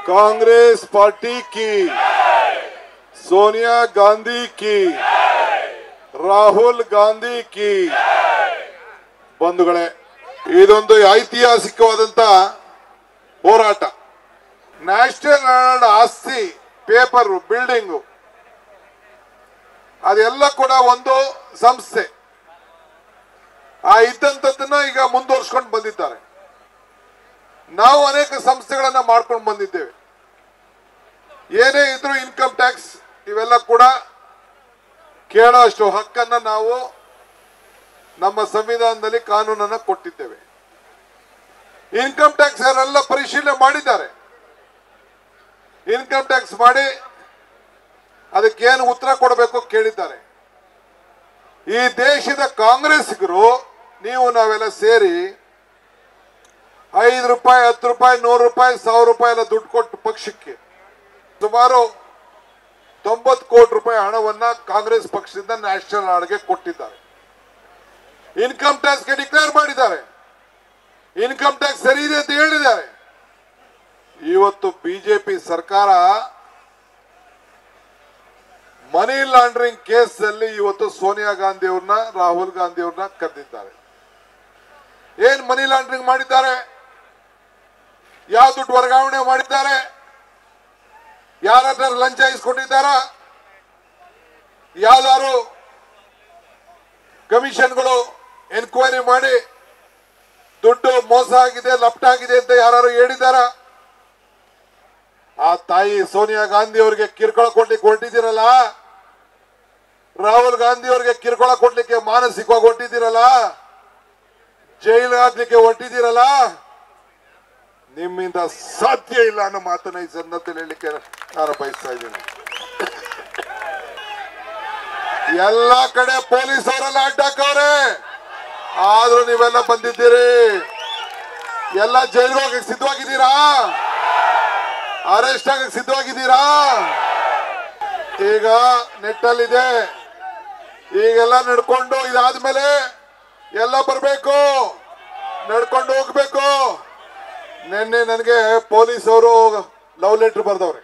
Congress party की सोनिया गांधी की ರಾಹುಲ್ ಗಾಂಧಿ ಕಿ ಬಂಧುಗಳೇ ಇದೊಂದು ಐತಿಹಾಸಿಕವಾದಂತ ಹೋರಾಟ ನ್ಯಾಷನಲ್ ಹ್ಯಾರಲ್ಡ್ ಆಸ್ತಿ ಪೇಪರ್ ಬಿಲ್ಡಿಂಗು ಅದೆಲ್ಲ ಕೂಡ ಒಂದು ಸಂಸ್ಥೆ ಆ ಇದ್ದಂಥದ್ದನ್ನ ಈಗ ಮುಂದುವರ್ಸ್ಕೊಂಡು ಬಂದಿದ್ದಾರೆ ನಾವು ಅನೇಕ ಸಂಸ್ಥೆಗಳನ್ನ ಮಾಡ್ಕೊಂಡು ಬಂದಿದ್ದೇವೆ ಏನೇ ಇದ್ರೂ ಇನ್ಕಮ್ ಟ್ಯಾಕ್ಸ್ ಇವೆಲ್ಲ ಕೂಡ ಕೇಳೋ ಅಷ್ಟು ಹಕ್ಕನ್ನ ನಾವು ನಮ್ಮ ಸಂವಿಧಾನದಲ್ಲಿ ಕಾನೂನನ್ನ ಕೊಟ್ಟಿದ್ದೇವೆ ಇನ್ಕಮ್ ಟ್ಯಾಕ್ಸ್ ಅವರೆಲ್ಲ ಪರಿಶೀಲನೆ ಮಾಡಿದ್ದಾರೆ ಇನ್ಕಮ್ ಟ್ಯಾಕ್ಸ್ ಮಾಡಿ ಅದಕ್ಕೇನು ಉತ್ತರ ಕೊಡಬೇಕು ಕೇಳಿದ್ದಾರೆ ಈ ದೇಶದ ಕಾಂಗ್ರೆಸ್ಗರು ನೀವು ನಾವೆಲ್ಲ ಸೇರಿ ಐದು ರೂಪಾಯಿ ಹತ್ತು ರೂಪಾಯಿ ನೂರು ರೂಪಾಯಿ ಸಾವಿರ ರೂಪಾಯಿ ಎಲ್ಲ ದುಡ್ಡು ಕೊಟ್ಟು ಪಕ್ಷಕ್ಕೆ ಸುಮಾರು ತೊಂಬತ್ತು ಕೋಟಿ ರೂಪಾಯಿ ಹಣವನ್ನ ಕಾಂಗ್ರೆಸ್ ಪಕ್ಷದಿಂದ ನ್ಯಾಷನಲ್ ಆರ್ಡ್ಗೆ ಕೊಟ್ಟಿದ್ದಾರೆ ಇನ್ಕಮ್ ಟ್ಯಾಕ್ಸ್ಗೆ ಡಿಕ್ಲೇರ್ ಮಾಡಿದ್ದಾರೆ ಇನ್ಕಮ್ ಟ್ಯಾಕ್ಸ್ ಸರಿ ಇದೆ ಅಂತ ಹೇಳಿದ್ದಾರೆ ಇವತ್ತು ಬಿಜೆಪಿ ಸರ್ಕಾರ ಮನಿ ಲಾಂಡ್ರಿಂಗ್ ಕೇಸ್ ಅಲ್ಲಿ ಇವತ್ತು ಸೋನಿಯಾ ಗಾಂಧಿ ಅವ್ರನ್ನ ರಾಹುಲ್ ಗಾಂಧಿ ಅವ್ರನ್ನ ಕರೆದಿದ್ದಾರೆ ಏನ್ ಮನಿ ಲಾಂಡ್ರಿಂಗ್ ಮಾಡಿದ್ದಾರೆ ಯಾವ ದುಡ್ಡು ವರ್ಗಾವಣೆ ಮಾಡಿದ್ದಾರೆ ಯಾರ ಹತ್ರ ಲಂಚ ಇಸ್ಕೊಂಡಿದ್ದಾರ ಯಾವ್ದಾರು ಕಮಿಷನ್ಗಳು ಎನ್ಕ್ವೈರಿ ಮಾಡಿ ದುಡ್ಡು ಮೋಸ ಆಗಿದೆ ಲಪ್ಟ ಆಗಿದೆ ಅಂತ ಯಾರು ಹೇಳಿದಾರ ಆ ತಾಯಿ ಸೋನಿಯಾ ಗಾಂಧಿ ಅವರಿಗೆ ಕಿರ್ಕೊಳ ಕೊಡ್ಲಿಕ್ಕೆ ಹೊರಟಿದ್ದೀರಲ್ಲ ರಾಹುಲ್ ಗಾಂಧಿ ಅವರಿಗೆ ಕಿರ್ಕೊಳ ಕೊಡ್ಲಿಕ್ಕೆ ಮಾನಸಿಕವಾಗಿ ಹೊರಟಿದ್ದೀರಲ್ಲ ಜೈಲ್ ಹಾಕ್ಲಿಕ್ಕೆ ಹೊರಟಿದ್ದೀರಲ್ಲ ನಿಮ್ಮಿಂದ ಸಾಧ್ಯ ಇಲ್ಲ ಅನ್ನೋ ಮಾತನ್ನ ಈ ಸಂದರ್ಭದಲ್ಲಿ ಹೇಳಲಿಕ್ಕೆ ನಾನು ಬಯಸ್ತಾ ಇದ್ದೀನಿ ಎಲ್ಲ ಕಡೆ ಪೊಲೀಸ್ ಅವರೆಲ್ಲ ಅಡ್ಡಾಕವ್ರೆ ಆದ್ರೂ ನೀವೆಲ್ಲ ಬಂದಿದ್ದೀರಿ ಎಲ್ಲ ಜೈಲ್ಗೆ ಹೋಗಕ್ಕೆ ಸಿದ್ಧವಾಗಿದ್ದೀರಾ ಅರೆಸ್ಟ್ ಆಗಕ್ಕೆ ಸಿದ್ಧವಾಗಿದ್ದೀರಾ ಈಗ ನೆಟ್ಟಲ್ಲಿದೆ ಈಗೆಲ್ಲ ನಡ್ಕೊಂಡು ಇದಾದ್ಮೇಲೆ ಎಲ್ಲ ಬರಬೇಕು ನಡ್ಕೊಂಡು ಹೋಗ್ಬೇಕು ನಿನ್ನೆ ನನಗೆ ಪೊಲೀಸ್ ಅವರು ಲವ್ ಲೆಟರ್ ಬರ್ದವ್ರೆ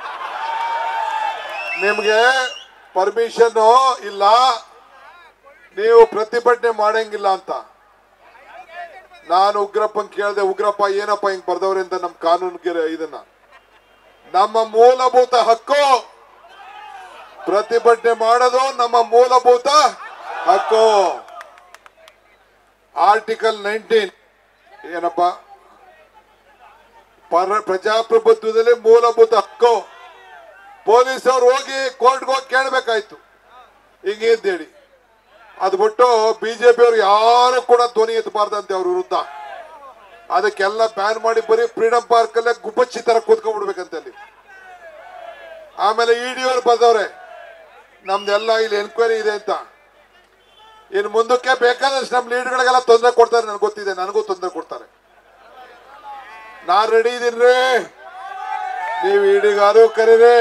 ನಿಮ್ಗೆ ಪರ್ಮಿಷನ್ ಇಲ್ಲ ನೀವು ಪ್ರತಿಭಟನೆ ಮಾಡಂಗಿಲ್ಲ ಅಂತ ನಾನು ಉಗ್ರಪ್ಪನ್ ಕೇಳಿದೆ ಉಗ್ರಪ್ಪ ಏನಪ್ಪ ಹಿಂಗ್ ಬರ್ದವ್ರೆ ಅಂತ ನಮ್ ಕಾನೂನಿಗೆ ಇದನ್ನ ನಮ್ಮ ಮೂಲಭೂತ ಹಕ್ಕು ಪ್ರತಿಭಟನೆ ಮಾಡೋದು ನಮ್ಮ ಮೂಲಭೂತ ಹಕ್ಕು ಆರ್ಟಿಕಲ್ ನೈನ್ಟೀನ್ ಏನಪ್ಪ ಪರ ಪ್ರಜಾಪ್ರಭುತ್ವದಲ್ಲಿ ಮೂಲಭೂತ ಹಕ್ಕು ಪೊಲೀಸ್ ಅವ್ರು ಹೋಗಿ ಕೋರ್ಟ್ಗೆ ಹೋಗಿ ಕೇಳಬೇಕಾಯ್ತು ಹಿಂಗೆ ಅಂತೇಳಿ ಅದು ಬಿಟ್ಟು ಬಿಜೆಪಿ ಅವ್ರು ಯಾರು ಕೂಡ ಧ್ವನಿ ಎತ್ತಬಾರ್ದಂತೆ ಅವ್ರ ವಿರುದ್ಧ ಅದಕ್ಕೆಲ್ಲ ಬ್ಯಾನ್ ಮಾಡಿ ಬರೀ ಫ್ರೀಡಂ ಪಾರ್ಕ್ ಅಲ್ಲೇ ಗುಬ್ಬಚ್ಚಿ ತರ ಕೂತ್ಕೊಂಡ್ಬಿಡ್ಬೇಕಂತ ಅಲ್ಲಿ ಆಮೇಲೆ ಇಡಿ ಅವ್ರು ಬಂದವ್ರೆ ನಮ್ದೆಲ್ಲ ಇಲ್ಲಿ ಎನ್ಕ್ವೈರಿ ಇದೆ ಅಂತ ಇನ್ನು ಮುಂದಕ್ಕೆ ಬೇಕಾದಷ್ಟು ನಮ್ಮ ಲೀಡರ್ಗಳಿಗೆಲ್ಲ ತೊಂದರೆ ಕೊಡ್ತಾರೆ ನನಗೆ ಗೊತ್ತಿದೆ ನನಗೂ ತೊಂದರೆ ಕೊಡ್ತಾರೆ ನಾನ್ ರೆಡಿ ಇದೀನ್ರಿ ನೀವು ಇಡಿಗಾರು ಕರೀರಿ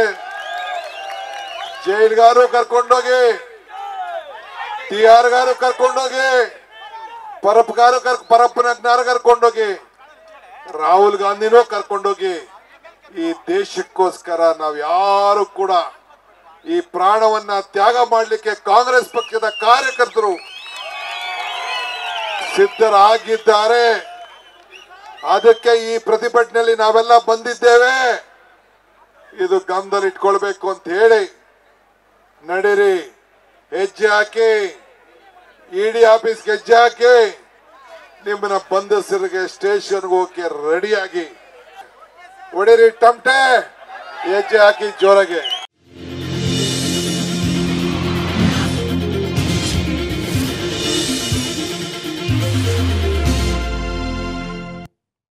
ಜೈಲ್ಗಾರು ಕರ್ಕೊಂಡೋಗಿ ಟಿಆರ್ಗಾರು ಕರ್ಕೊಂಡೋಗಿ ಪರಪ್ಗಾರು ಕರ್ ಪರಪ್ಪನಜ್ಞಾರು ಕರ್ಕೊಂಡೋಗಿ ರಾಹುಲ್ ಗಾಂಧಿನೂ ಕರ್ಕೊಂಡೋಗಿ ಈ ದೇಶಕ್ಕೋಸ್ಕರ ನಾವು ಯಾರು ಕೂಡ ಈ ಪ್ರಾಣವನ್ನ ತ್ಯಾಗ ಮಾಡಲಿಕ್ಕೆ ಕಾಂಗ್ರೆಸ್ ಪಕ್ಷದ ಕಾರ್ಯಕರ್ತರು ಸಿದ್ಧರಾಗಿದ್ದಾರೆ ಅದಕ್ಕೆ ಈ ಪ್ರತಿಭಟನೆಯಲ್ಲಿ ನಾವೆಲ್ಲ ಬಂದಿದ್ದೇವೆ ಇದು ಗಮನದಲ್ಲಿ ಇಟ್ಕೊಳ್ಬೇಕು ಅಂತ ಹೇಳಿ ನಡೀರಿ ಹೆಜ್ಜೆ ಹಾಕಿ ಇಡಿ ಆಫೀಸ್ಗೆ ಹೆಜ್ಜೆ ಹಾಕಿ ನಿಮ್ಮನ್ನ ಬಂಧಿಸರಿಗೆ ಸ್ಟೇಷನ್ಗೆ ಹೋಗಕ್ಕೆ ರೆಡಿಯಾಗಿ ಹೊಡಿರಿ ಟಮಟೆ ಹೆಜ್ಜೆ ಹಾಕಿ ಜೋರಾಗಿ